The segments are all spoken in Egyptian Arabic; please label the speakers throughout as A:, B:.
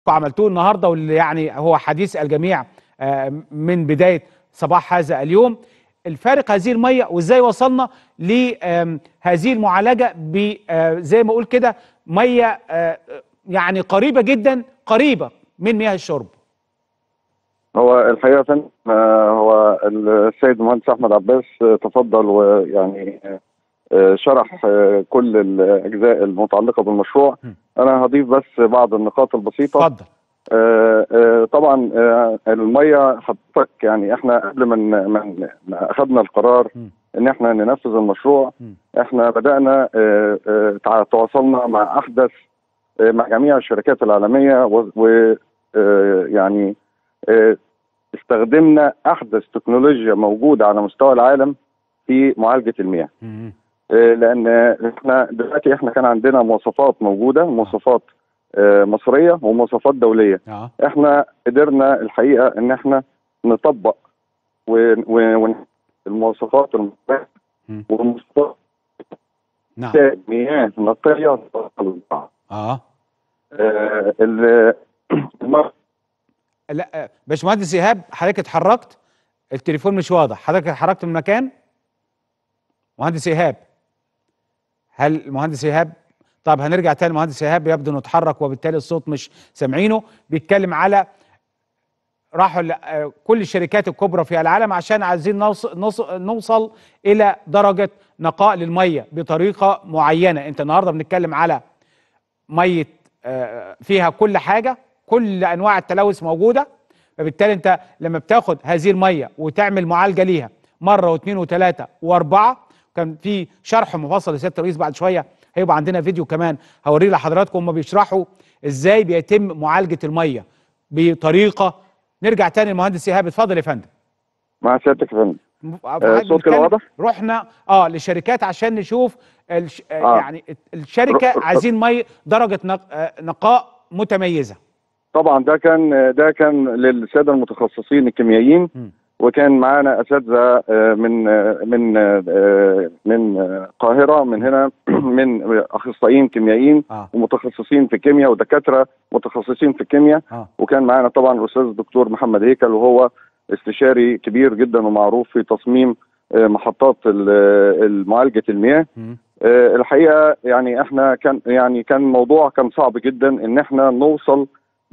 A: عملتوه النهارده واللي يعني هو حديث الجميع آه، من بدايه صباح هذا اليوم الفارق هذه الميه وازاي وصلنا لهذه المعالجه ب آه، زي ما اقول كده ميه آه، يعني قريبه جدا قريبه من مياه الشرب
B: هو الحقيقه يا فندم آه، هو السيد المهندس احمد عباس آه، تفضل ويعني آه، شرح آه، كل الاجزاء المتعلقه بالمشروع
A: م.
B: انا هضيف بس بعض النقاط البسيطه
A: اتفضل
B: آه، آه، طبعا آه، الميه حضرتك يعني احنا قبل ما ن- ما ن- ما اخذنا القرار
A: م.
B: ان احنا ننفذ المشروع
A: م.
B: احنا بدانا آه، آه، تع- تواصلنا مع احدث آه، مع جميع الشركات العالميه ويعني استخدمنا احدث تكنولوجيا موجوده على مستوى العالم في معالجه المياه
A: مم.
B: آه، لان احنا دلوقتي احنا كان عندنا مواصفات موجوده مواصفات آه، مصريه ومواصفات دوليه
A: اه
B: احنا قدرنا الحقيقه ان احنا نطبق و- و- ون- المواصفات المصريه
A: مم.
B: والمواصفات
A: نعم
B: مياه نقيه توصل للبعض.
A: اه
B: آه، ال- الم-
A: لا آه، باشمهندس ايهاب حضرتك اتحركت التليفون مش واضح حضرتك اتحركت من مكان مهندس ايهاب هل المهندس ايهاب طب هنرجع تاني المهندس ايهاب يبدو انه اتحرك وبالتالي الصوت مش سامعينه بيتكلم على راحوا ل- آه، كل الشركات الكبرى في العالم عشان عايزين نوصل, نوصل, نوصل الى درجه نقاء للميه بطريقه معينه انت النهارده بنتكلم على ميه آه، فيها كل حاجه كل انواع التلوث موجوده فبالتالي انت لما بتاخد هذه الميه وتعمل معالجه ليها مره واثنين وثلاثه واربعه كان في شرح مفصل لسياده الرئيس بعد شويه هيبقى عندنا فيديو كمان هوريه لحضراتكم هم بيشرحوا ازاي بيتم معالجه الميه بطريقه نرجع تاني المهندس ايهاب اتفضل يا فندم
B: مع سيادتك يا فندم
A: حضرتك
B: صوت كده
A: بتتكلم-
B: واضح؟
A: رحنا اه لشركات عشان نشوف الش... آه.
B: آه.
A: يعني الشركه
B: ر- ر-
A: عايزين مي درجه نق... آه، نقاء متميزه
B: طبعا ده كان ده كان للساده المتخصصين الكيميائيين
A: م.
B: وكان معانا اساتذه آه، من آه، من آه، من آه، القاهره من هنا من اخصائيين كيميائيين
A: اه
B: ومتخصصين في الكيمياء ودكاتره متخصصين في الكيمياء
A: اه
B: وكان معانا طبعا الاستاذ الدكتور محمد هيكل وهو استشاري كبير جدا ومعروف في تصميم آه، محطات ال- معالجه المياه
A: م.
B: آه، الحقيقه يعني احنا كان يعني كان الموضوع كان صعب جدا ان احنا نوصل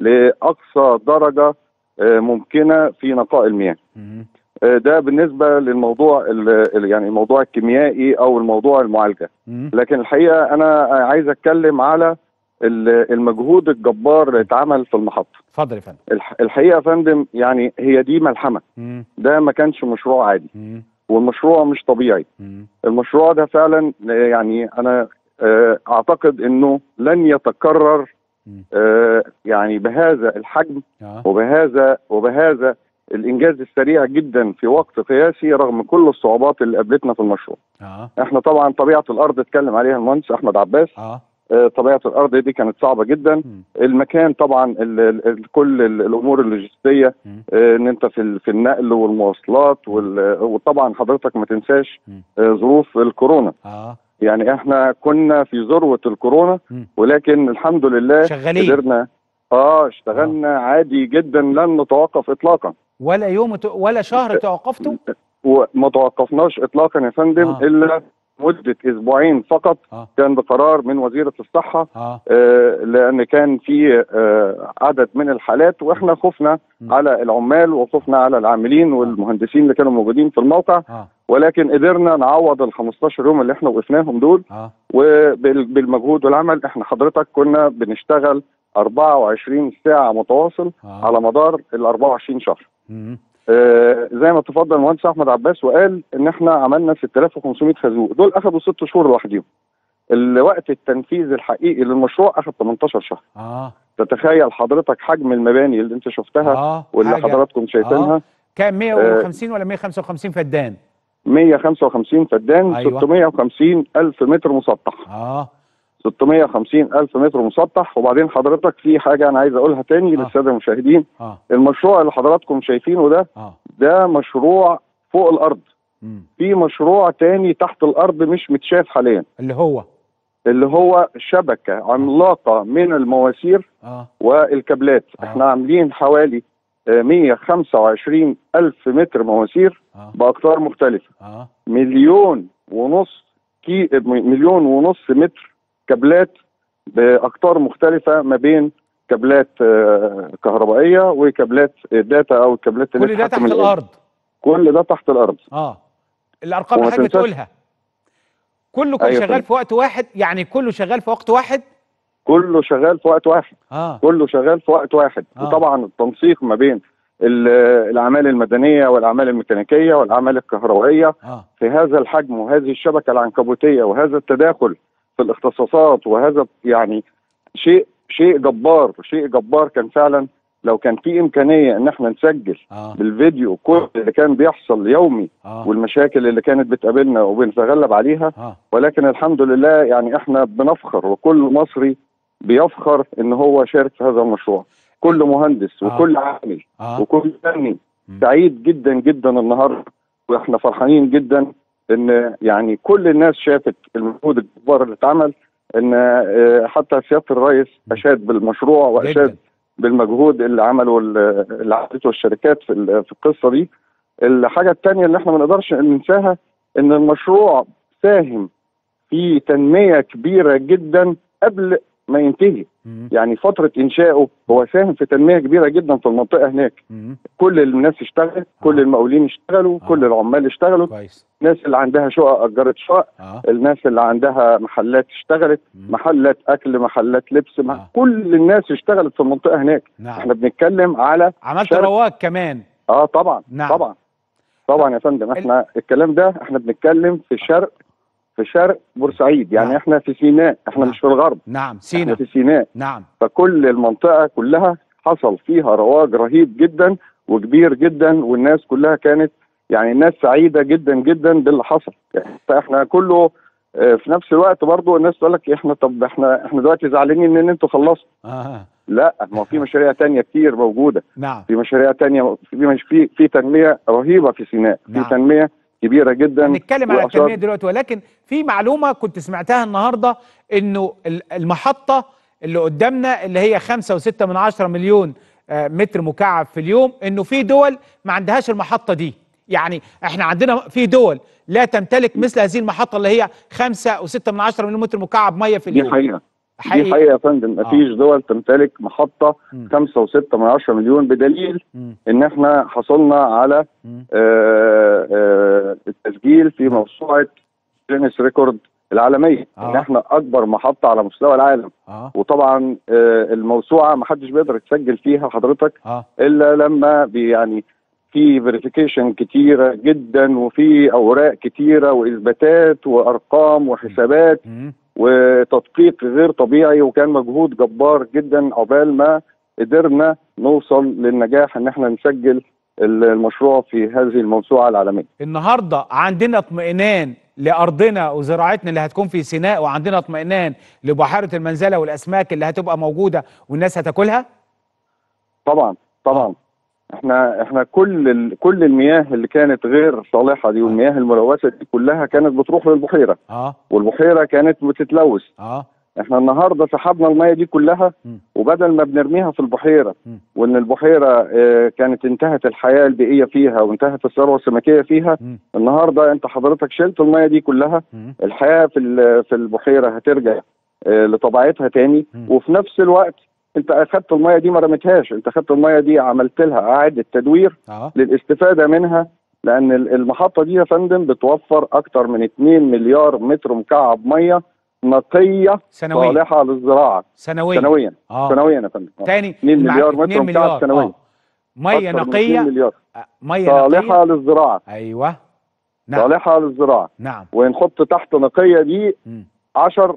B: لاقصى درجه آه، ممكنه في نقاء المياه
A: م.
B: آه، ده بالنسبه للموضوع ال- ال- يعني الموضوع الكيميائي او الموضوع المعالجه
A: م.
B: لكن الحقيقه انا عايز اتكلم على ال- المجهود الجبار اللي اتعمل في المحطه
A: اتفضل يا فندم
B: الح- الحقيقه يا فندم يعني هي دي ملحمه
A: م.
B: ده ما كانش مشروع عادي
A: م.
B: والمشروع مش طبيعي
A: م.
B: المشروع ده فعلا آه، يعني انا آه، اعتقد انه لن يتكرر
A: م.
B: آه، يعني بهذا الحجم
A: اه
B: وبهذا وبهذا الانجاز السريع جدا في وقت قياسي رغم كل الصعوبات اللي قابلتنا في المشروع.
A: اه
B: احنا طبعا طبيعه الارض اتكلم عليها المهندس احمد عباس
A: اه
B: آه، طبيعه الارض دي كانت صعبه جدا
A: م.
B: المكان طبعا ال ال كل ال الامور اللوجستيه
A: م.
B: آه، ان انت في ال- في النقل والمواصلات وال- وطبعا حضرتك ما تنساش
A: م.
B: آه، ظروف الكورونا
A: اه
B: يعني احنا كنا في ذروه الكورونا
A: م.
B: ولكن الحمد لله
A: شغالين.
B: قدرنا اه اشتغلنا عادي جدا لن نتوقف اطلاقا
A: ولا يوم ت- ولا شهر توقفتوا
B: وما توقفناش اطلاقا يا فندم
A: آه.
B: آه. الا مده اسبوعين فقط
A: اه
B: كان بقرار من وزيره الصحه
A: اه
B: آه لان كان في آه عدد من الحالات واحنا خفنا
A: م.
B: على العمال وخفنا على العاملين والمهندسين اللي كانوا موجودين في الموقع
A: اه
B: ولكن قدرنا نعوض ال 15 يوم اللي احنا وقفناهم دول
A: اه
B: وبالمجهود والعمل احنا حضرتك كنا بنشتغل 24 ساعه متواصل
A: اه
B: على مدار ال 24 شهر.
A: م.
B: آه زي ما تفضل المهندس احمد عباس وقال ان احنا عملنا 6500 خازوق دول اخذوا ست شهور لوحدهم. الوقت التنفيذ الحقيقي للمشروع اخذ 18 شهر.
A: اه
B: تتخيل حضرتك حجم المباني اللي انت شفتها
A: اه
B: واللي
A: حاجة.
B: حضراتكم شايفينها
A: آه. كام 150 ولا 155 فدان
B: 155 فدان
A: أيوة.
B: 650 الف متر مسطح.
A: اه
B: 650 ألف متر مسطح وبعدين حضرتك في حاجة أنا عايز أقولها تاني
A: آه.
B: للسادة المشاهدين
A: اه
B: المشروع اللي حضراتكم شايفينه ده
A: اه
B: ده مشروع فوق الأرض
A: م.
B: في مشروع تاني تحت الأرض مش متشاف حاليا
A: اللي هو
B: اللي هو شبكه عملاقه من المواسير
A: اه
B: والكابلات
A: آه.
B: احنا عاملين حوالي آه، 125 ألف متر مواسير
A: اه
B: بأقطار مختلفة
A: اه
B: مليون ونص كي مليون ونص متر كابلات بأقطار مختلفة ما بين كابلات آه، كهربائية وكابلات داتا أو الكابلات اللي
A: كل ده
B: بتحكم
A: تحت
B: الآلة.
A: الارض
B: كل ده تحت الأرض
A: اه الارقام اللي
B: وما
A: حضرتك
B: تنساش-
A: بتقولها كله كان
B: أيوة
A: شغال
B: فندم.
A: في وقت واحد يعني كله شغال في وقت واحد
B: كله شغال في وقت واحد
A: اه
B: كله شغال في وقت واحد
A: آه.
B: وطبعا التنسيق ما بين ال- الأعمال المدنية والأعمال الميكانيكية والأعمال الكهربائية
A: اه
B: في هذا الحجم وهذه الشبكه العنكبوتيه وهذا التداخل في الاختصاصات وهذا يعني شيء شيء جبار شيء جبار كان فعلا لو كان في امكانيه ان احنا نسجل
A: اه
B: بالفيديو كل اللي كان بيحصل يومي
A: اه
B: والمشاكل اللي كانت بتقابلنا وبنتغلب عليها
A: اه
B: ولكن الحمد لله يعني احنا بنفخر وكل مصري بيفخر ان هو شارك في هذا المشروع كل مهندس
A: آه.
B: وكل عامل
A: اه
B: وكل فني
A: مم.
B: سعيد جدا جدا النهارده واحنا فرحانين جدا ان يعني كل الناس شافت المجهود الجبار اللي اتعمل ان آه، حتى سياده الرئيس اشاد بالمشروع واشاد
A: جدا
B: بالمجهود اللي عمله ال- اللي عملته الشركات في ال- في القصه دي الحاجه الثانيه اللي احنا ما نقدرش ننساها ان المشروع ساهم في تنميه كبيره جدا قبل ما ينتهي
A: مم.
B: يعني فتره انشائه هو ساهم في تنميه كبيره جدا في المنطقه هناك
A: مم.
B: كل الناس اشتغلت كل
A: آه.
B: المقاولين اشتغلوا
A: آه.
B: كل العمال اشتغلوا
A: كويس
B: الناس اللي عندها شقق اجرت شقق
A: اه
B: الناس اللي عندها محلات اشتغلت
A: مم.
B: محلات اكل محلات لبس مع
A: آه.
B: كل الناس اشتغلت في المنطقه هناك
A: نعم
B: احنا بنتكلم على
A: عملت
B: شرق-
A: رواج كمان
B: اه طبعا
A: نعم.
B: طبعا طبعا يا فندم احنا الكلام ده احنا بنتكلم في شرق في شرق بورسعيد يعني
A: نعم.
B: احنا في سيناء احنا
A: نعم.
B: مش في الغرب
A: نعم
B: احنا
A: سينا
B: في سيناء
A: نعم
B: فكل المنطقه كلها حصل فيها رواج رهيب جدا وكبير جدا والناس كلها كانت يعني الناس سعيده جدا جدا باللي حصل يعني فاحنا كله آه، في نفس الوقت برضو الناس تقول لك احنا طب احنا احنا دلوقتي زعلانين ان انتوا خلصتوا
A: اه
B: لا ما هو في مشاريع تانية كتير موجوده
A: نعم
B: في مشاريع تانية في مش في في تنميه رهيبه في سيناء
A: نعم.
B: في تنميه كبيره جدا
A: هنتكلم على
B: وآثار-
A: التنميه دلوقتي ولكن في معلومه كنت سمعتها النهارده انه ال- المحطه اللي قدامنا اللي هي 5.6 من عشرة مليون آه، متر مكعب في اليوم انه في دول ما عندهاش المحطه دي يعني احنا عندنا في دول لا تمتلك مثل هذه المحطه اللي هي 5.6 من عشرة مليون متر مكعب ميه في
B: دي
A: اليوم
B: حقيقه دي
A: حقيقي
B: حقيقه يا فندم مفيش دول تمتلك محطه
A: مم.
B: 5.6 من 10 مليون بدليل
A: مم.
B: ان احنا حصلنا على
A: مم.
B: آه، آه، التسجيل في موسوعه جينيس ريكورد العالميه
A: آه.
B: ان احنا اكبر محطه على مستوى العالم
A: اه
B: وطبعا آه، الموسوعه ما حدش بيقدر يتسجل فيها حضرتك
A: اه
B: الا لما بي يعني في فيريفيكيشن كتيره جدا وفي اوراق كتيره واثباتات وارقام وحسابات
A: مم.
B: وتدقيق غير طبيعي وكان مجهود جبار جدا عقبال ما قدرنا نوصل للنجاح ان احنا نسجل المشروع في هذه الموسوعه العالميه.
A: النهارده عندنا اطمئنان لارضنا وزراعتنا اللي هتكون في سيناء وعندنا اطمئنان لبحيره المنزله والاسماك اللي هتبقى موجوده والناس هتاكلها
B: طبعا طبعا احنا احنا كل ال- كل المياه اللي كانت غير صالحه دي والمياه الملوثه دي كلها كانت بتروح للبحيره
A: اه
B: والبحيره كانت بتتلوث
A: اه
B: احنا النهارده سحبنا الميه دي كلها
A: مم.
B: وبدل ما بنرميها في البحيره
A: مم.
B: وان البحيره اه، كانت انتهت الحياه البيئيه فيها وانتهت الثروه السمكيه فيها
A: مم.
B: النهارده انت حضرتك شلت الميه دي كلها
A: مم.
B: الحياه في ال- في البحيره هترجع اه، لطبيعتها تاني
A: مم.
B: وفي نفس الوقت انت اخدت الميه دي ما رميتهاش انت اخدت الميه دي عملت لها اعاده تدوير
A: اه
B: للاستفاده منها لان ال- المحطه دي يا فندم بتوفر اكتر من 2 مليار متر مكعب ميه نقيه
A: سنويا
B: صالحه للزراعه
A: سنويا
B: سنويا
A: اه
B: سنويا يا فندم آه.
A: تاني
B: 2
A: المع-
B: مليار متر
A: 2
B: مكعب
A: مليار
B: سنويا
A: آه. ميه
B: أكتر من 2
A: نقيه
B: مليار
A: آه، ميه
B: صالحه
A: نقيه
B: للزراعه
A: ايوه نعم
B: صالحه للزراعه
A: نعم
B: ونحط تحت نقيه دي
A: مم.
B: 10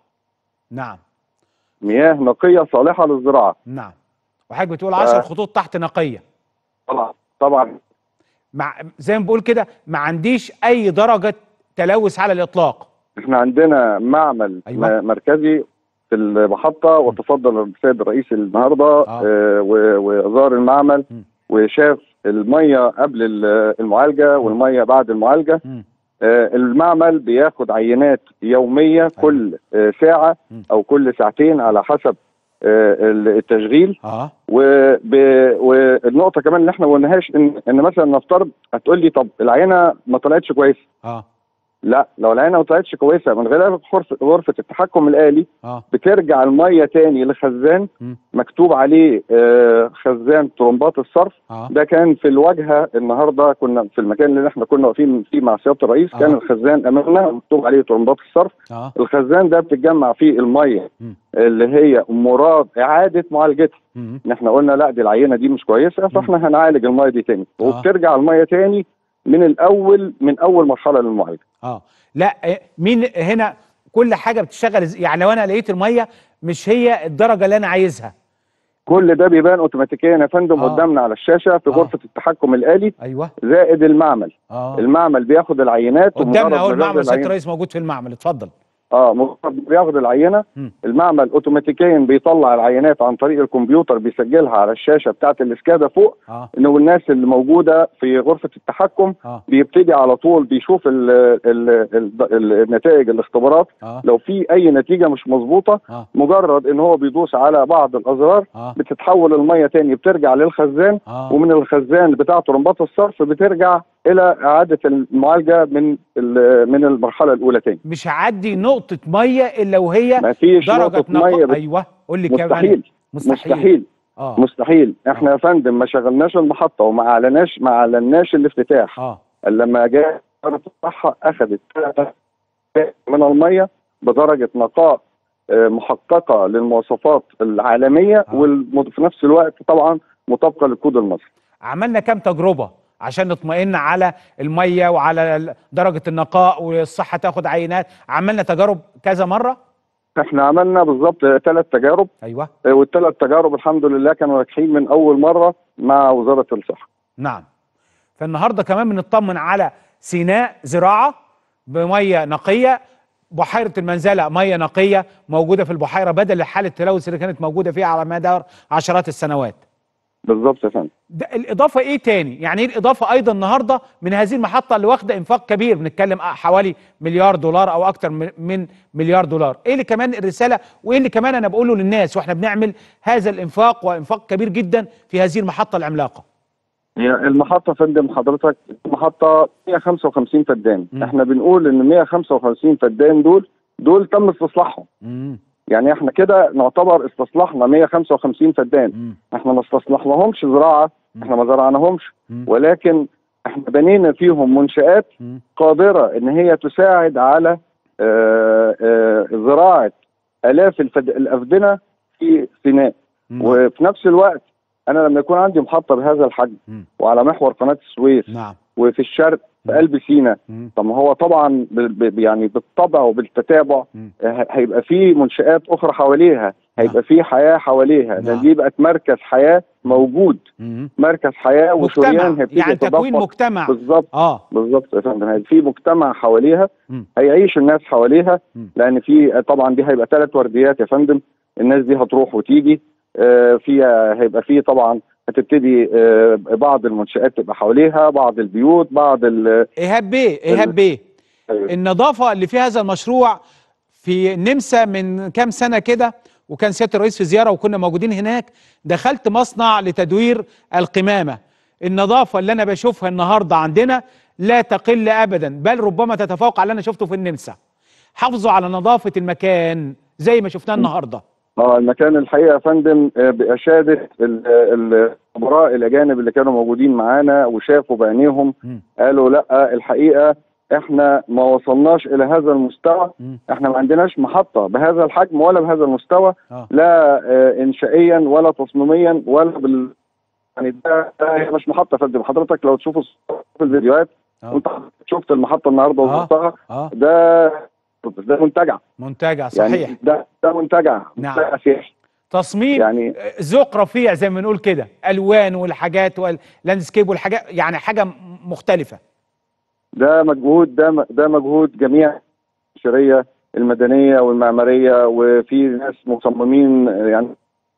A: نعم
B: مياه نقيه صالحه للزراعه
A: نعم وحضرتك بتقول 10
B: ف-
A: خطوط تحت نقيه
B: طبعا طبعا
A: مع زي ما بقول كده ما عنديش اي درجه تلوث على الاطلاق
B: احنا عندنا معمل
A: أيوة.
B: م- مركزي في المحطة وتفضل السيد الرئيس النهاردة
A: آه.
B: آه و- وزار المعمل
A: م.
B: وشاف المية قبل ال- المعالجة والمية بعد المعالجة
A: مم.
B: آه، المعمل بياخد عينات يوميه كل آه، ساعه
A: مم.
B: او كل ساعتين على حسب آه، التشغيل
A: اه
B: وب... والنقطه كمان اللي احنا ما قلناهاش ان ان مثلا نفترض هتقول لي طب العينه ما طلعتش كويسه
A: اه
B: لا لو العينه ما طلعتش كويسه من غير غرفه غرفه التحكم الالي
A: اه
B: بترجع الميه تاني لخزان
A: مم.
B: مكتوب عليه آه، خزان طرمبات الصرف
A: اه
B: ده كان في الواجهه النهارده كنا في المكان اللي احنا كنا واقفين فيه مع سياده الرئيس كان
A: آه.
B: الخزان امامنا مكتوب عليه طرمبات الصرف
A: اه
B: الخزان ده بتتجمع فيه الميه
A: مم.
B: اللي هي مراد اعاده معالجتها
A: مم.
B: ان احنا قلنا لا دي العينه دي مش كويسه فاحنا هنعالج الميه دي تاني
A: آه.
B: وبترجع الميه تاني من الاول من اول مرحله للمعالجه
A: اه لا إيه، مين هنا كل حاجه بتشتغل إز- يعني لو انا لقيت الميه مش هي الدرجه اللي انا عايزها
B: كل ده بيبان اوتوماتيكيا يا فندم
A: آه.
B: قدامنا على الشاشه في
A: آه.
B: غرفه التحكم الالي
A: ايوه
B: زائد المعمل
A: اه
B: المعمل بياخد العينات
A: قدامنا
B: ومجرد
A: اهو
B: ما
A: المعمل
B: بياخد
A: سياده
B: العينة-
A: الرئيس موجود في المعمل اتفضل
B: اه مجرد بياخد العينه
A: مم.
B: المعمل اوتوماتيكيا بيطلع العينات عن طريق الكمبيوتر بيسجلها على الشاشه بتاعه الاسكادا فوق
A: اه
B: انه الناس اللي موجوده في غرفه التحكم
A: اه
B: بيبتدي على طول بيشوف ال ال ال ال النتائج الاختبارات
A: اه
B: لو في اي نتيجه مش مظبوطه
A: اه
B: مجرد ان هو بيدوس على بعض الازرار
A: اه
B: بتتحول الميه تاني بترجع للخزان
A: اه
B: ومن الخزان بتاع طرمبات الصرف بترجع الى اعاده المعالجه من ال- من المرحله الاولى تاني
A: مش هعدي نقطه ميه الا وهي
B: ما فيش
A: درجه
B: نقطه
A: نقاء
B: ميه بت-
A: ايوه قول لي كمان
B: مستحيل
A: مستحيل
B: مستحيل
A: اه
B: مستحيل احنا يا فندم ما شغلناش المحطه وما اعلناش ما اعلناش الافتتاح
A: اه
B: إلا لما جاء وزاره الصحه اخذت ثلاثة من الميه بدرجه نقاء آه، محققه للمواصفات العالميه
A: آه.
B: وفي نفس الوقت طبعا مطابقه للكود المصري
A: عملنا كام تجربه عشان نطمئن على الميه وعلى ال- درجه النقاء والصحه تاخد عينات عملنا تجارب كذا مره
B: احنا عملنا بالظبط ثلاث تجارب
A: ايوه
B: آه، والثلاث تجارب الحمد لله كانوا ناجحين من اول مره مع وزاره الصحه
A: نعم فالنهارده كمان بنطمن على سيناء زراعه بميه نقيه بحيره المنزله ميه نقيه موجوده في البحيره بدل حاله التلوث اللي كانت موجوده فيها على مدار عشرات السنوات
B: بالظبط يا فندم
A: ده الاضافه ايه تاني يعني ايه الاضافه ايضا النهارده من هذه المحطه اللي واخده انفاق كبير بنتكلم حوالي مليار دولار او اكتر من- من مليار دولار ايه اللي كمان الرساله وايه اللي كمان انا بقوله للناس واحنا بنعمل هذا الانفاق وانفاق كبير جدا في هذه المحطه العملاقه
B: هي المحطة يا فندم حضرتك محطة 155 فدان
A: مم.
B: احنا بنقول ان 155 فدان دول دول تم استصلاحهم
A: امم
B: يعني احنا كده نعتبر استصلحنا 155 فدان
A: امم
B: احنا ما استصلحناهمش زراعة
A: مم.
B: احنا ما زرعناهمش
A: مم.
B: ولكن احنا بنينا فيهم منشآت
A: مم.
B: قادرة ان هي تساعد على آه، آه، زراعة الاف الفد... الافدنة في سيناء
A: مم.
B: وفي نفس الوقت انا لما يكون عندي محطة بهذا الحجم
A: مم.
B: وعلى محور قناة السويس
A: نعم
B: وفي الشرق في
A: مم.
B: قلب سينا
A: مم.
B: طب ما هو طبعا ب- ب- يعني بالطبع وبالتتابع
A: مم.
B: ه- هيبقى في منشآت أخرى حواليها هيبقى في حياة حواليها
A: نعم.
B: ده دي بقت مركز حياة موجود
A: مم.
B: مركز حياة وشريان
A: مجتمع
B: هيبتدي
A: يعني تكوين
B: يتدفق
A: مجتمع
B: بالظبط
A: اه
B: بالظبط يا فندم هيبقى في مجتمع حواليها
A: مم.
B: هيعيش الناس حواليها
A: مم.
B: لأن في طبعا دي هيبقى ثلاث ورديات يا فندم الناس دي هتروح وتيجي آه، فيها هيبقى في طبعا هتبتدي آه، بعض المنشآت تبقى حواليها بعض البيوت بعض ال
A: ايهاب بيه ايهاب بيه النظافه اللي في هذا المشروع في النمسا من كام سنه كده وكان سياده الرئيس في زياره وكنا موجودين هناك دخلت مصنع لتدوير القمامه النظافه اللي انا بشوفها النهارده عندنا لا تقل ابدا بل ربما تتفوق على اللي انا شفته في النمسا حافظوا على نظافه المكان زي ما شفناه النهارده
B: اه المكان الحقيقه يا فندم آه، باشاده ال- ال- الخبراء الاجانب اللي كانوا موجودين معانا وشافوا بعينيهم
A: مم.
B: قالوا لا الحقيقه احنا ما وصلناش الى هذا المستوى
A: مم.
B: احنا ما عندناش محطه بهذا الحجم ولا بهذا المستوى
A: اه
B: لا آه، انشائيا ولا تصميميا ولا بال يعني ده, ده هي مش محطه يا فندم حضرتك لو تشوفوا في الفيديوهات
A: اه
B: وانت شفت المحطه النهارده
A: آه.
B: وزرتها
A: اه
B: ده ده منتجع
A: منتجع صحيح
B: يعني ده ده منتجع
A: نعم.
B: منتجع سياحي
A: تصميم
B: يعني
A: ذوق رفيع زي ما بنقول كده الوان والحاجات واللاندسكيب والحاجات يعني حاجه م- مختلفه
B: ده مجهود ده ده مجهود جميع البشريه المدنيه والمعماريه وفي ناس مصممين يعني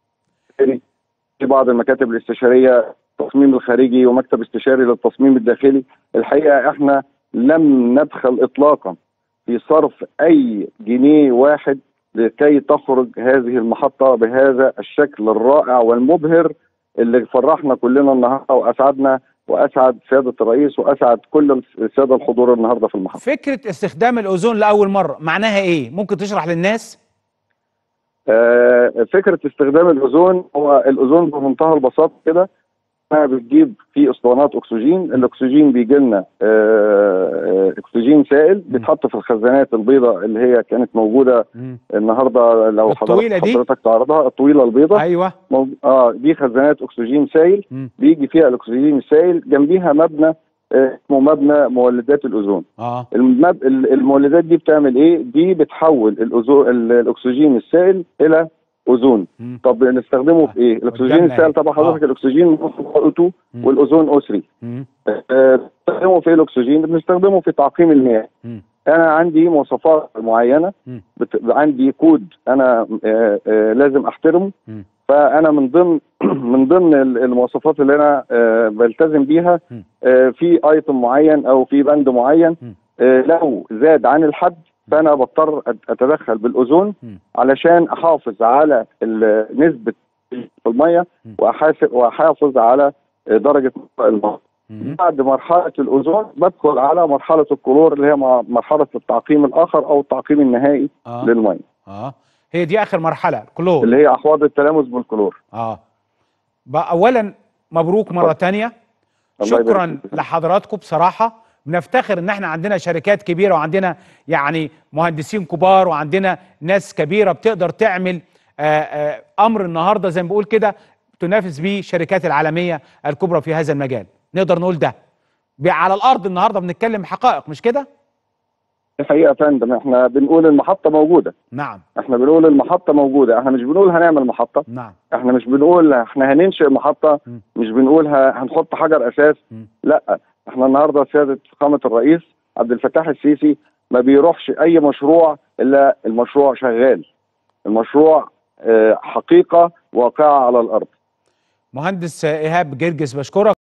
B: في بعض المكاتب الاستشاريه التصميم الخارجي ومكتب استشاري للتصميم الداخلي الحقيقه احنا لم نبخل اطلاقا في صرف اي جنيه واحد لكي تخرج هذه المحطه بهذا الشكل الرائع والمبهر اللي فرحنا كلنا النهارده واسعدنا واسعد سياده الرئيس واسعد كل الساده الحضور النهارده في المحطه.
A: فكره استخدام الاوزون لاول مره معناها ايه ممكن تشرح للناس
B: آه، فكره استخدام الاوزون هو الاوزون بمنتهى البساطه كده إنها بتجيب فيه اسطوانات اكسجين الاكسجين بيجي لنا آه، اكسجين سائل بيتحط في الخزانات البيضاء اللي هي كانت موجوده
A: مم.
B: النهارده لو
A: الطويلة
B: حضرتك
A: دي؟
B: حضرتك تعرضها الطويله البيضاء
A: ايوه
B: مو- اه دي خزانات اكسجين سائل
A: مم.
B: بيجي فيها الاكسجين السائل جنبيها مبنى آه، اسمه مبنى مولدات الاوزون
A: اه
B: المب... ال- المولدات دي بتعمل ايه؟ دي بتحول الأزو... ال- الاكسجين السائل الى اوزون
A: مم.
B: طب نستخدمه في ايه؟ الاكسجين
A: قدامنا
B: السائل
A: أهي.
B: طبعا حضرتك
A: آه.
B: الاكسجين او 2
A: مم.
B: والاوزون او 3
A: مم.
B: آه، بنستخدمه في إيه الاكسجين بنستخدمه في تعقيم المياه
A: مم.
B: انا عندي مواصفات معينه
A: مم.
B: بت... عندي كود انا آه، آه، لازم احترمه
A: مم.
B: فانا من ضمن من ضمن ال- المواصفات اللي انا آه، بلتزم بيها
A: مم.
B: آه، في ايتم معين او في بند معين
A: مم.
B: آه، لو زاد عن الحد فانا بضطر أت- اتدخل بالاوزون
A: مم.
B: علشان احافظ على ال- نسبه في الميه
A: مم.
B: واحاسب واحافظ على آه، درجه الميه
A: مم.
B: بعد مرحله الاوزون بدخل على مرحله الكلور اللي هي مع- مرحله التعقيم الاخر او التعقيم النهائي
A: اه
B: للميه
A: اه هي دي اخر مرحله كلور
B: اللي هي احواض التلامس بالكلور
A: اه بقى اولا مبروك مره
B: اتفضل.
A: تانية
B: الله يبارك
A: شكرا
B: فيك.
A: لحضراتكم بصراحه بنفتخر ان احنا عندنا شركات كبيره وعندنا يعني مهندسين كبار وعندنا ناس كبيره بتقدر تعمل آه آه امر النهارده زي ما بقول كده تنافس بيه الشركات العالميه الكبرى في هذا المجال نقدر نقول ده ب- على الارض النهارده بنتكلم حقائق مش كده
B: دي حقيقه يا فندم احنا بنقول المحطه موجوده
A: نعم
B: احنا بنقول المحطه موجوده احنا مش بنقول هنعمل محطه
A: نعم
B: احنا مش بنقول احنا هننشئ محطه
A: م.
B: مش بنقول ه- هنحط حجر اساس
A: م.
B: لا احنا النهارده سياده فخامه الرئيس عبد الفتاح السيسي ما بيروحش اي مشروع الا المشروع شغال المشروع آه، حقيقه واقعه على الارض
A: مهندس آه، ايهاب جرجس بشكرك